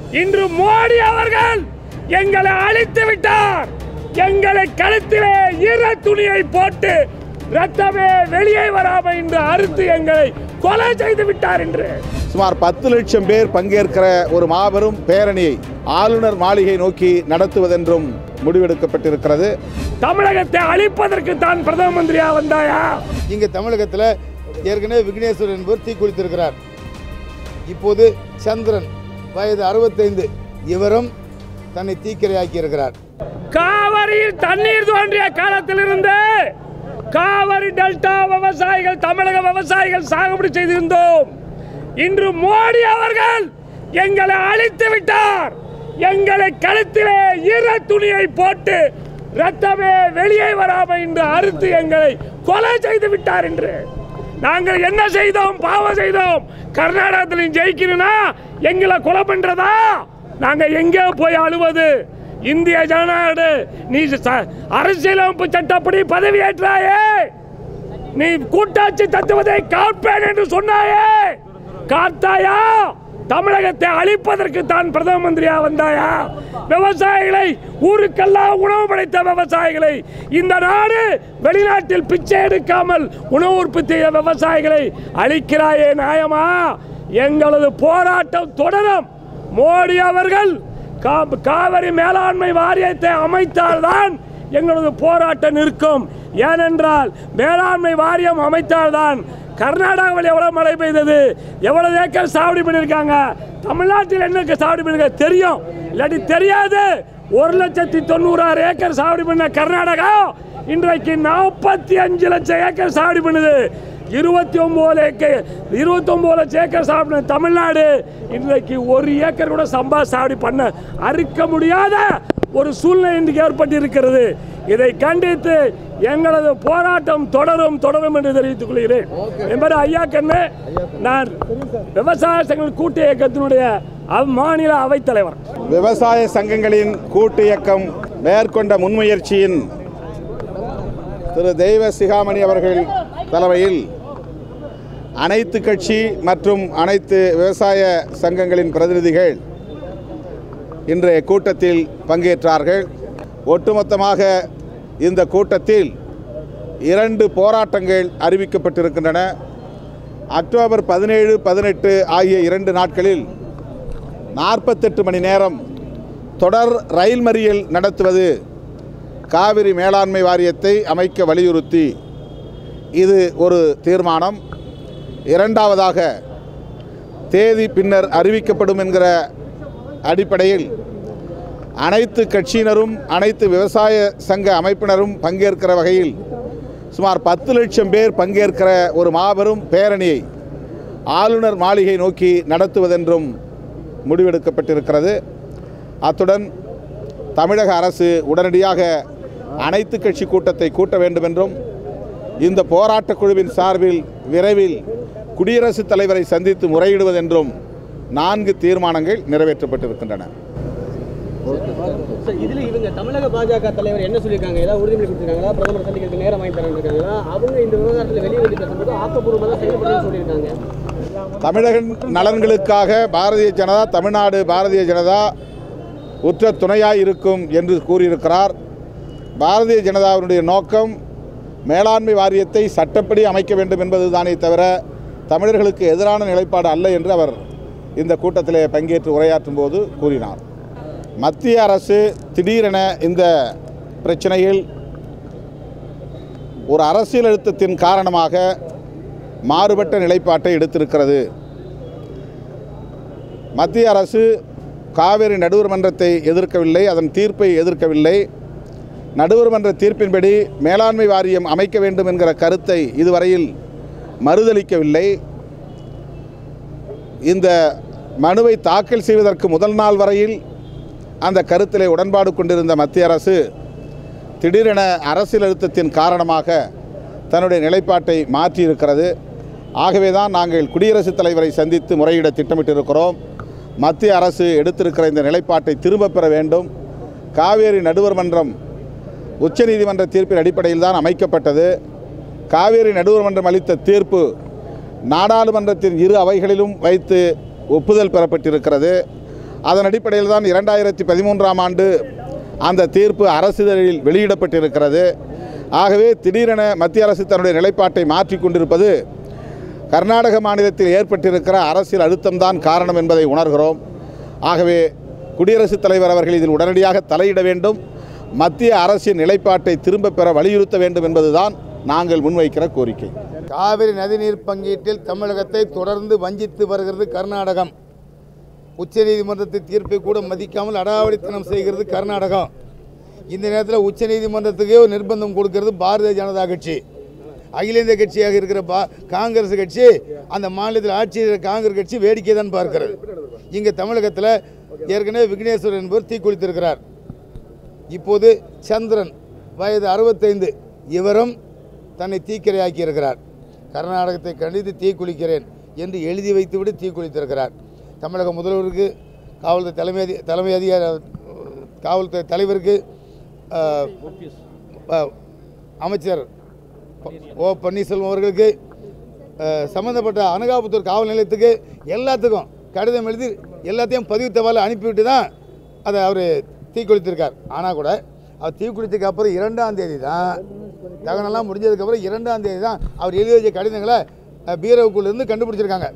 இன்று மோடி அவர்கள் எங்களை அழித்து விட்டார் எங்களை கழுத்திலே ஈர துணியை போட்டு ரத்தமே வெளியே வராம இன்று அறுத்து எங்களை கொலை செய்து விட்டார் என்று சுமார் பத்து லட்சம் பேர் பங்கேற்கிற ஒரு மாபெரும் பேரணியை ஆளுநர் மாளிகை நோக்கி நடத்துவதென்றும் முடிவெடுக்கப்பட்டிருக்கிறது தமிழகத்தை அழிப்பதற்கு தான் பிரதம மந்திரியா வந்தாயா இங்கே தமிழகத்தில் ஏற்கனவே விக்னேஸ்வரன் என்பவர் தீக்குளித்திருக்கிறார் இப்போது சந்திரன் வயது அறுபத்தைந்து இவரும் தன்னை தீக்கிரையாக்கி இருக்கிறார் காவிரியில் தண்ணீர் தோன்றிய காலத்திலிருந்து காவிரி டெல்டா விவசாயிகள் தமிழக விவசாயிகள் சாகுபடி செய்திருந்தோம் இன்று மோடி அவர்கள் எங்களை அழித்து விட்டார் எங்களை கழுத்திலே ஈர துணியை போட்டு ரத்தமே வெளியே வராம இன்று அறுத்து எங்களை கொலை செய்து விட்டார் என்று நாங்கள் என்ன செய்தோம் பாவம் செய்தோம் கர்நாடகத்தில் ஜெயிக்கணும்னா எங்களை கொலை பண்றதா நாங்க எங்கே போய் அழுவது இந்திய ஜனநாடு நீ ச- அரசியலமைப்பு சட்டப்படி பதவியேற்றாயே நீ கூட்டாட்சி தத்துவத்தை காப்பேன் என்று சொன்னாயே காத்தாயா தமிழகத்தை அழிப்பதற்கு தான் பிரதம மந்திரியா வந்தாயா விவசாயிகளை ஊருக்கெல்லாம் உணவு படைத்த விவசாயிகளை இந்த நாடு வெளிநாட்டில் பிச்சை எடுக்காமல் உணவு உற்பத்தி செய்த விவசாயிகளை அழிக்கிறாயே நியாயமா எங்களது போராட்டம் தொடரும் மோடி அவர்கள் கா- காவிரி மேலாண்மை வாரியத்தை அமைத்தால்தான் எங்களது போராட்டம் நிற்கும் ஏனென்றால் மேலாண்மை வாரியம் அமைத்தால்தான் கர்நாடகாவில் எவ்வளவு மழை பெய்தது எவ்வளவு ஏக்கர் சாவடி பண்ணியிருக்காங்க தமிழ்நாட்டில் என்ன சாவடி பண்ணிருக்க தெரியும் இல்லாட்டி தெரியாது ஒரு லட்சத்தி தொண்ணூறாறு ஏக்கர் சாவடி பண்ண கர்நாடகா இன்றைக்கு நாற்பத்தி அஞ்சு லட்சம் ஏக்கர் சாவடி பண்ணுது இருபத்தி ஒன்பது ஏக்கர் இருபத்தி ஒன்பது லட்சம் ஏக்கர் சாப்பிட தமிழ்நாடு இன்றைக்கு ஒரு ஏக்கர் கூட சம்பா சாவடி பண்ண அறுக்க முடியாத ஒரு சூழ்நிலை இன்றைக்கு ஏற்பட்டிருக்கிறது இதை கண்டித்து எங்களது போராட்டம் தொடரும் தொடரும் என்று தெரிவித்துக் கொள்கிறேன் என்பது ஐயா கண்ணு நான் விவசாய சங்கங்கள் கூட்டு இயக்கத்தினுடைய அவ் மாநில அவைத்தலைவர் விவசாய சங்கங்களின் கூட்டு இயக்கம் மேற்கொண்ட முன்முயற்சியின் திரு தெய்வ சிகாமணி அவர்கள் தலைமையில் அனைத்து கட்சி மற்றும் அனைத்து விவசாய சங்கங்களின் பிரதிநிதிகள் இன்றைய கூட்டத்தில் பங்கேற்றார்கள் ஒட்டுமொத்தமாக இந்த கூட்டத்தில் இரண்டு போராட்டங்கள் அறிவிக்கப்பட்டிருக்கின்றன அக்டோபர் பதினேழு பதினெட்டு ஆகிய இரண்டு நாட்களில் நாற்பத்தெட்டு மணி நேரம் தொடர் ரயில் மறியல் நடத்துவது காவிரி மேலாண்மை வாரியத்தை அமைக்க வலியுறுத்தி இது ஒரு தீர்மானம் இரண்டாவதாக தேதி பின்னர் அறிவிக்கப்படும் என்கிற அடிப்படையில் அனைத்து கட்சியினரும் அனைத்து விவசாய சங்க அமைப்பினரும் பங்கேற்கிற வகையில் சுமார் பத்து லட்சம் பேர் பங்கேற்கிற ஒரு மாபெரும் பேரணியை ஆளுநர் மாளிகை நோக்கி நடத்துவதென்றும் முடிவெடுக்கப்பட்டிருக்கிறது அத்துடன் தமிழக அரசு உடனடியாக அனைத்து கட்சி கூட்டத்தை கூட்ட வேண்டும் என்றும் இந்த போராட்டக் குழுவின் சார்பில் விரைவில் குடியரசுத் தலைவரை சந்தித்து முறையிடுவதென்றும் நான்கு தீர்மானங்கள் நிறைவேற்றப்பட்டிருக்கின்றன சார், இதுல இவங்க தமிழக பாஜக தலைவர் என்ன சொல்லியிருக்காங்க ஏதாவது உறுதிமொழி கொடுத்திருக்காங்களா பிரதமர் சந்திக்கிறதுக்கு நேரம் வாங்கி தரேன் இருக்காங்களா அவங்க இந்த விவகாரத்தில் வெளியே வந்து பேசும்போது ஆக்கப்பூர்வமாக தான் செயல்படுறேன்னு சொல்லியிருக்காங்க தமிழக நலன்களுக்காக பாரதிய ஜனதா தமிழ்நாடு பாரதிய ஜனதா உற்ற துணையாய் இருக்கும் என்று கூறியிருக்கிறார் பாரதிய ஜனதாவினுடைய நோக்கம் மேலாண்மை வாரியத்தை சட்டப்படி அமைக்க வேண்டும் என்பதுதானே தவிர தமிழர்களுக்கு எதிரான நிலைப்பாடு அல்ல என்று அவர் இந்த கூட்டத்திலே பங்கேற்று உரையாற்றும் போது கூறினார் மத்திய அரசு திடீரென இந்த பிரச்சனையில் ஒரு அரசியல் அழுத்தத்தின் காரணமாக மாறுபட்ட நிலைப்பாட்டை எடுத்திருக்கிறது மத்திய அரசு காவிரி நடுவர் மன்றத்தை எதிர்க்கவில்லை அதன் தீர்ப்பை எதிர்க்கவில்லை நடுவர் மன்ற தீர்ப்பின்படி மேலாண்மை வாரியம் அமைக்க வேண்டும் என்கிற கருத்தை இதுவரையில் மறுதளிக்கவில்லை இந்த மனுவை தாக்கல் செய்வதற்கு முதல் நாள் வரையில் அந்த கருத்திலே உடன்பாடு கொண்டிருந்த மத்திய அரசு திடீரென அரசியல் அழுத்தத்தின் காரணமாக தன்னுடைய நிலைப்பாட்டை மாற்றியிருக்கிறது ஆகவே தான் நாங்கள் குடியரசுத் தலைவரை சந்தித்து முறையிட திட்டமிட்டிருக்கிறோம் மத்திய அரசு எடுத்திருக்கிற இந்த நிலைப்பாட்டை திரும்பப் பெற வேண்டும் காவேரி நடுவர் மன்றம் உச்சநீதிமன்ற தீர்ப்பின் அடிப்படையில் தான் அமைக்கப்பட்டது காவேரி நடுவர் மன்றம் அளித்த தீர்ப்பு நாடாளுமன்றத்தின் இரு அவைகளிலும் வைத்து ஒப்புதல் பெறப்பட்டிருக்கிறது அதன் அடிப்படையில் தான் இரண்டாயிரத்தி பதிமூன்றாம் ஆண்டு அந்த தீர்ப்பு அரசிதழில் வெளியிடப்பட்டிருக்கிறது ஆகவே திடீரென மத்திய அரசு தன்னுடைய நிலைப்பாட்டை மாற்றிக் கொண்டிருப்பது கர்நாடக மாநிலத்தில் ஏற்பட்டிருக்கிற அரசியல் அழுத்தம்தான் காரணம் என்பதை உணர்கிறோம் ஆகவே குடியரசுத் தலைவர் அவர்கள் இதில் உடனடியாக தலையிட வேண்டும் மத்திய அரசின் நிலைப்பாட்டை திரும்பப் பெற வலியுறுத்த வேண்டும் என்பதுதான் நாங்கள் முன்வைக்கிற கோரிக்கை காவிரி நதிநீர் பங்கீட்டில் தமிழகத்தை தொடர்ந்து வஞ்சித்து வருகிறது கர்நாடகம் உச்சநீதிமன்றத்தின் தீர்ப்பை கூட மதிக்காமல் அடாவடித்தனம் செய்கிறது கர்நாடகம் இந்த நேரத்தில் உச்சநீதிமன்றத்துக்கே ஒரு நிர்பந்தம் கொடுக்கிறது பாரதிய ஜனதா கட்சி அகில இந்திய கட்சியாக இருக்கிற பா காங்கிரஸ் கட்சி அந்த மாநிலத்தில் ஆட்சி இருக்கிற காங்கிரஸ் கட்சி வேடிக்கை தான் பார்க்கிறது இங்கே தமிழகத்தில் ஏற்கனவே விக்னேஸ்வரன் என்பவர் தீக்குளித்திருக்கிறார் இப்போது சந்திரன் வயது அறுபத்தைந்து இவரும் தன்னை தீக்கிரையாக்கி இருக்கிறார் கர்நாடகத்தை கண்டித்து தீக்குளிக்கிறேன் என்று எழுதி வைத்துவிட்டு தீக்குளித்திருக்கிறார் தமிழக முதல்வருக்கு காவல்துறை தலைமை அதி தலைமை அதிகாரி காவல்துறை தலைவருக்கு அஹ், அஹ், அமைச்சர் ப- ஓ பன்னீர்செல்வம் அவர்களுக்கு அஹ், சம்பந்தப்பட்ட அனகாபுத்தூர் காவல் நிலையத்துக்கு எல்லாத்துக்கும் கடிதம் எழுதி எல்லாத்தையும் பதிவு தபால் அனுப்பிவிட்டு தான் அதை அவர் தீக்குளித்திருக்கார் ஆனால் கூட அவர் தீக்குளித்ததுக்கு அப்புறம் இரண்டாம் தேதி தான் தகனெல்லாம் முடிஞ்சதுக்கப்புறம் இரண்டாம் தேதி தான் அவர் எழுதி வச்ச கடிதங்களை அஹ், பீரோவுக்குள்ளேருந்து கண்டுபிடிச்சிருக்காங்க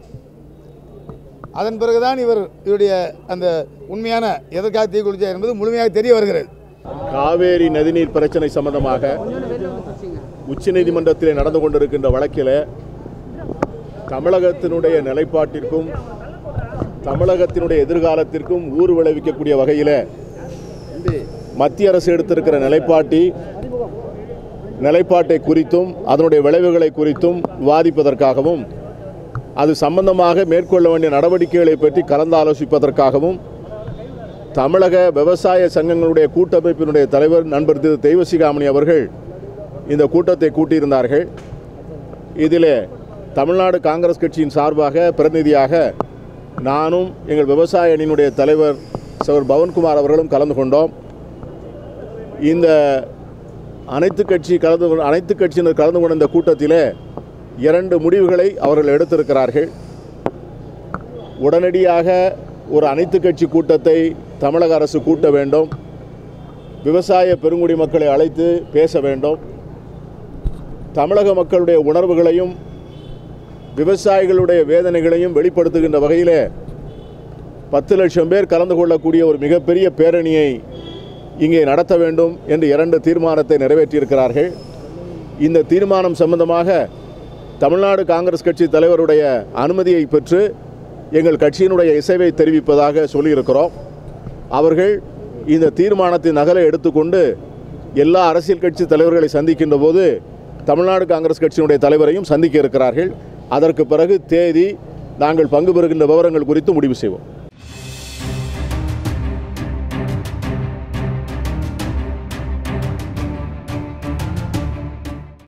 அதன் பிறகுதான் இவர் இவருடைய அந்த உண்மையான எதற்காக தீக்குளித்தார் என்பது முழுமையாக தெரிய வருகிறது காவேரி நதிநீர் பிரச்சனை சம்பந்தமாக உச்சநீதிமன்றத்திலே நடந்து கொண்டிருக்கின்ற வழக்கில் தமிழகத்தினுடைய நிலைப்பாட்டிற்கும் தமிழகத்தினுடைய எதிர்காலத்திற்கும் ஊறு விளைவிக்கக்கூடிய வகையில் மத்திய அரசு எடுத்திருக்கிற நிலைப்பாட்டி நிலைப்பாட்டை குறித்தும் அதனுடைய விளைவுகளை குறித்தும் விவாதிப்பதற்காகவும் அது சம்பந்தமாக மேற்கொள்ள வேண்டிய நடவடிக்கைகளை பற்றி கலந்தாலோசிப்பதற்காகவும் தமிழக விவசாய சங்கங்களுடைய கூட்டமைப்பினுடைய தலைவர் நண்பர் திரு தெய்வசிகாமணி அவர்கள் இந்த கூட்டத்தை கூட்டியிருந்தார்கள் இதில் தமிழ்நாடு காங்கிரஸ் கட்சியின் சார்பாக பிரதிநிதியாக நானும் எங்கள் விவசாய அணியினுடைய தலைவர் சவர் பவன்குமார் அவர்களும் கலந்து கொண்டோம் இந்த அனைத்து கட்சி கலந்து கொண்ட- அனைத்து கட்சியினர் கலந்து கொண்ட இந்த கூட்டத்திலே இரண்டு முடிவுகளை அவர்கள் எடுத்திருக்கிறார்கள் உடனடியாக ஒரு அனைத்து கட்சி கூட்டத்தை தமிழக அரசு கூட்ட வேண்டும் விவசாய பெருங்குடி மக்களை அழைத்து பேச வேண்டும் தமிழக மக்களுடைய உணர்வுகளையும் விவசாயிகளுடைய வேதனைகளையும் வெளிப்படுத்துகின்ற வகையிலே பத்து லட்சம் பேர் கலந்து கொள்ளக்கூடிய ஒரு மிகப்பெரிய பேரணியை இங்கே நடத்த வேண்டும் என்று இரண்டு தீர்மானத்தை நிறைவேற்றியிருக்கிறார்கள் இந்த தீர்மானம் சம்பந்தமாக தமிழ்நாடு காங்கிரஸ் கட்சி தலைவருடைய அனுமதியை பெற்று எங்கள் கட்சியினுடைய இசைவை தெரிவிப்பதாக சொல்லியிருக்கிறோம் அவர்கள் இந்த தீர்மானத்தின் நகலை எடுத்துக்கொண்டு எல்லா அரசியல் கட்சி தலைவர்களை சந்திக்கின்ற போது தமிழ்நாடு காங்கிரஸ் கட்சியினுடைய தலைவரையும் சந்திக்க இருக்கிறார்கள் அதற்கு பிறகு தேதி நாங்கள் பங்கு பெறுகின்ற விவரங்கள் குறித்து முடிவு செய்வோம்